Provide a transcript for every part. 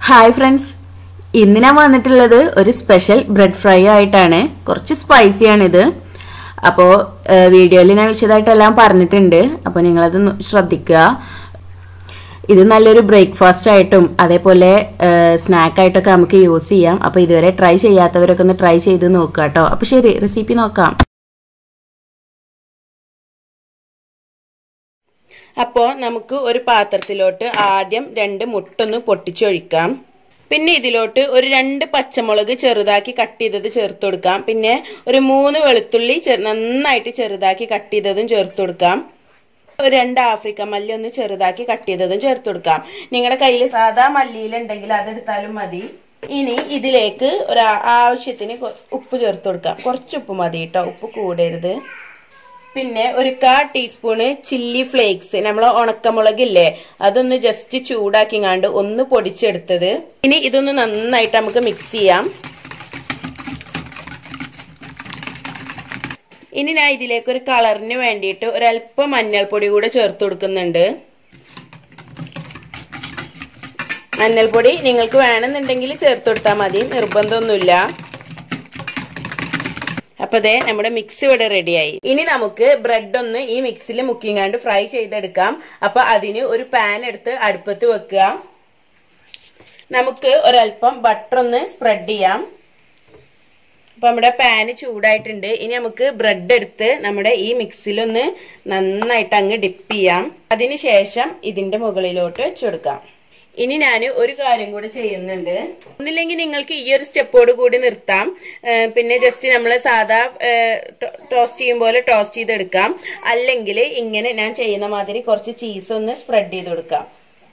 hi friends ഇന്ന് ഞാൻ വന്നിട്ടുള്ളത് ഒരു സ്പെഷ്യൽ ബ്രെഡ് ഫ്രൈ ആയിട്ടാണ് കുറച്ച് സ്പൈസിയാണിത് അപ്പോൾ വീഡിയോയിൽ ഞാൻ വിശദമായിട്ടെല്ലാം പറഞ്ഞിട്ടുണ്ട് അപ്പോൾ നിങ്ങളത് ഒന്ന് ശ്രദ്ധിക്കുക ഇത് നല്ലൊരു ബ്രേക്ക്ഫാസ്റ്റ് ആയിട്ടും അതേപോലെ സ്നാക്ക് ആയിട്ടൊക്കെ നമുക്ക് യൂസ് ചെയ്യാം അപ്പോൾ ഇതുവരെ ട്രൈ ചെയ്യാത്തവരൊക്കെ ഒന്ന് ട്രൈ ചെയ്ത് നോക്കുക കേട്ടോ അപ്പോൾ ശരി റെസിപ്പി നോക്കാം അപ്പോൾ നമുക്ക് ഒരു പാത്രത്തിലോട്ട് ആദ്യം രണ്ട് മുട്ടൊന്ന് പൊട്ടിച്ചൊഴിക്കാം പിന്നെ ഇതിലോട്ട് ഒരു രണ്ട് പച്ചമുളക് ചെറുതാക്കി കട്ട് ചെയ്തത് ചേർത്ത് കൊടുക്കാം പിന്നെ ഒരു മൂന്ന് വെളുത്തുള്ളി നന്നായിട്ട് ചെറുതാക്കി കട്ട് ചെയ്തതും ചേർത്ത് കൊടുക്കാം ഒരു രണ്ട് ആഫ്രിക്ക മല്ലി ഒന്ന് ചെറുതാക്കി കട്ട് ചെയ്തതും ചേർത്ത് കൊടുക്കാം നിങ്ങളുടെ കയ്യിൽ സാധാ മല്ലിയിലുണ്ടെങ്കിൽ അതെടുത്താലും മതി ഇനി ഇതിലേക്ക് ഒരു ആവശ്യത്തിന് ഉപ്പ് ചേർത്ത് കൊടുക്കാം കുറച്ച് ഉപ്പ് മതി കേട്ടോ ഉപ്പ് കൂടരുത് പിന്നെ ഒരു കാ ടീസ്പൂണ് ചില്ലി ഫ്ലേക്സ് നമ്മൾ ഉണക്കമുളകില്ലേ അതൊന്ന് ജസ്റ്റ് ചൂടാക്കിങ്ങാണ്ട് ഒന്ന് പൊടിച്ചെടുത്തത് ഇനി ഇതൊന്ന് നന്നായിട്ട് നമുക്ക് മിക്സ് ചെയ്യാം ഇനി ഞാൻ ഇതിലേക്ക് ഒരു കളറിന് വേണ്ടിയിട്ട് ഒരല്പം മഞ്ഞൾപ്പൊടി കൂടെ ചേർത്ത് കൊടുക്കുന്നുണ്ട് മഞ്ഞൾപ്പൊടി നിങ്ങൾക്ക് വേണമെന്നുണ്ടെങ്കിൽ ചേർത്ത് കൊടുത്താൽ മതി നിർബന്ധമൊന്നുമില്ല അപ്പൊ ദേ നമ്മുടെ മിക്സ് ഇവിടെ റെഡിയായി ഇനി നമുക്ക് ബ്രെഡ് ഒന്ന് ഈ മിക്സിൽ മുക്കിങ്ങാണ്ട് ഫ്രൈ ചെയ്തെടുക്കാം അപ്പൊ അതിന് ഒരു പാൻ എടുത്ത് അടുപ്പത്ത് വെക്കുക നമുക്ക് ഒരല്പം ബട്ടർ ഒന്ന് സ്പ്രെഡ് ചെയ്യാം അപ്പൊ നമ്മുടെ പാന് ചൂടായിട്ടുണ്ട് ഇനി നമുക്ക് ബ്രെഡ് എടുത്ത് നമ്മുടെ ഈ മിക്സിലൊന്ന് നന്നായിട്ട് അങ്ങ് ഡിപ്പ് ചെയ്യാം അതിനുശേഷം ഇതിന്റെ മുകളിലോട്ട് വെച്ചുകൊടുക്കാം ഇനി ഞാൻ ഒരു കാര്യം കൂടി ചെയ്യുന്നുണ്ട് ഒന്നില്ലെങ്കിൽ നിങ്ങൾക്ക് ഈ ഒരു സ്റ്റെപ്പോട് കൂടി നിർത്താം പിന്നെ ജസ്റ്റ് നമ്മൾ സാധാ ടോസ്റ്റ് ചെയ്യും പോലെ ടോസ്റ്റ് ചെയ്തെടുക്കാം അല്ലെങ്കിൽ ഇങ്ങനെ ഞാൻ ചെയ്യുന്ന മാതിരി കുറച്ച് ചീസ് ഒന്ന് സ്പ്രെഡ് ചെയ്ത് കൊടുക്കാം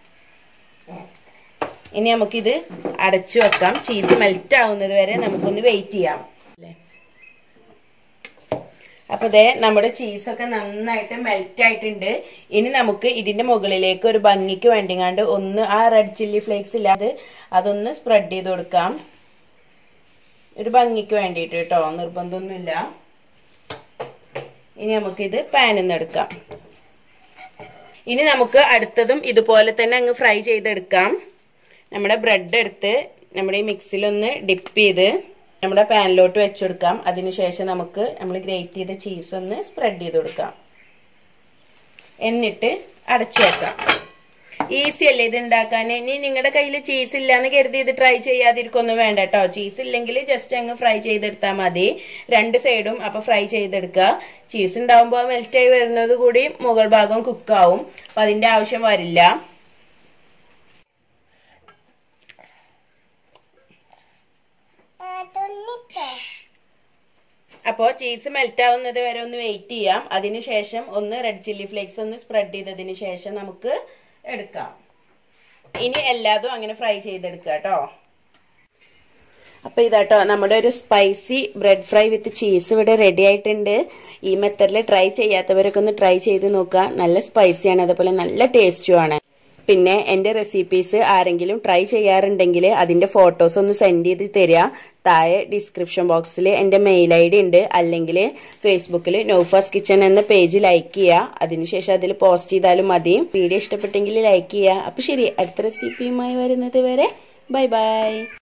ഇനി നമുക്കിത് അടച്ചു വെക്കാം ചീസ് മെൽറ്റ് ആവുന്നത് വരെ നമുക്കൊന്ന് വെയിറ്റ് ചെയ്യാം അപ്പൊ ദേ നമ്മുടെ ചീസൊക്കെ നന്നായിട്ട് മെൽറ്റ് ആയിട്ടുണ്ട് ഇനി നമുക്ക് ഇതിന്റെ മുകളിലേക്ക് ഒരു ഭംഗിക്ക് വേണ്ടിങ്ങാണ്ട് ഒന്ന് ആ റെഡ് ചില്ലി ഫ്ലേക്സ് ഇല്ലാതെ അതൊന്ന് സ്പ്രെഡ് ചെയ്ത് കൊടുക്കാം ഒരു ഭംഗിക്ക് വേണ്ടിയിട്ട് കേട്ടോ നിർബന്ധമൊന്നുമില്ല ഇനി നമുക്കിത് പാനിൽ നിന്ന് എടുക്കാം ഇനി നമുക്ക് അടുത്തതും ഇതുപോലെ തന്നെ അങ്ങ് ഫ്രൈ ചെയ്തെടുക്കാം നമ്മുടെ ബ്രെഡ് എടുത്ത് നമ്മുടെ ഈ മിക്സിലൊന്ന് ഡിപ്പ് ചെയ്ത് നമ്മുടെ പാനിലോട്ട് വെച്ചെടുക്കാം അതിനുശേഷം നമുക്ക് നമ്മൾ ഗ്രേറ്റ് ചെയ്ത ചീസ് ഒന്ന് സ്പ്രെഡ് ചെയ്ത് കൊടുക്കാം എന്നിട്ട് അടച്ചു വെക്കാം ഈസി അല്ലേ ഇത് ഉണ്ടാക്കാൻ ഇനി നിങ്ങളുടെ കയ്യിൽ ചീസ് ഇല്ലാന്ന് കരുതി ഇത് ട്രൈ ചെയ്യാതിരിക്കൊന്നും വേണ്ട കേട്ടോ ചീസ് ഇല്ലെങ്കിൽ ജസ്റ്റ് അങ്ങ് ഫ്രൈ ചെയ്തെടുത്താൽ മതി രണ്ട് സൈഡും അപ്പൊ ഫ്രൈ ചെയ്തെടുക്കുക ചീസ് ഉണ്ടാവുമ്പോൾ മെൽറ്റായി വരുന്നത് കൂടി മുകൾ ഭാഗം കുക്കാവും അപ്പൊ അതിന്റെ ആവശ്യം വരില്ല അപ്പോൾ ചീസ് മെൽറ്റ് ആവുന്നത് വരെ ഒന്ന് വെയിറ്റ് ചെയ്യാം അതിനുശേഷം ഒന്ന് റെഡ് ചില്ലി ഫ്ലേക്സ് ഒന്ന് സ്പ്രെഡ് ചെയ്തതിന് ശേഷം നമുക്ക് എടുക്കാം ഇനി എല്ലാതും അങ്ങനെ ഫ്രൈ ചെയ്തെടുക്കുക കേട്ടോ അപ്പൊ ഇതാട്ടോ നമ്മുടെ ഒരു spicy bread fry with cheese ഇവിടെ റെഡി ആയിട്ടുണ്ട് ഈ മെത്തഡിൽ ട്രൈ ചെയ്യാത്തവരൊക്കെ ഒന്ന് ട്രൈ ചെയ്ത് നോക്കുക നല്ല സ്പൈസിയാണ് അതുപോലെ നല്ല ടേസ്റ്റുമാണ് പിന്നെ എൻ്റെ റെസിപ്പീസ് ആരെങ്കിലും ട്രൈ ചെയ്യാറുണ്ടെങ്കിൽ അതിൻ്റെ ഫോട്ടോസ് ഒന്ന് സെൻഡ് ചെയ്ത് തരിക താഴെ ഡിസ്ക്രിപ്ഷൻ ബോക്സിൽ എൻ്റെ മെയിൽ ഐ ഡി ഉണ്ട് അല്ലെങ്കിൽ ഫേസ്ബുക്കിൽ നോഫാസ് കിച്ചൺ എന്ന പേജ് ലൈക്ക് ചെയ്യുക അതിനുശേഷം അതിൽ പോസ്റ്റ് ചെയ്താലും മതി വീഡിയോ ഇഷ്ടപ്പെട്ടെങ്കിൽ ലൈക്ക് ചെയ്യുക അപ്പോൾ ശരി അടുത്ത റെസിപ്പിയുമായി വരുന്നത് വരെ ബൈ ബൈ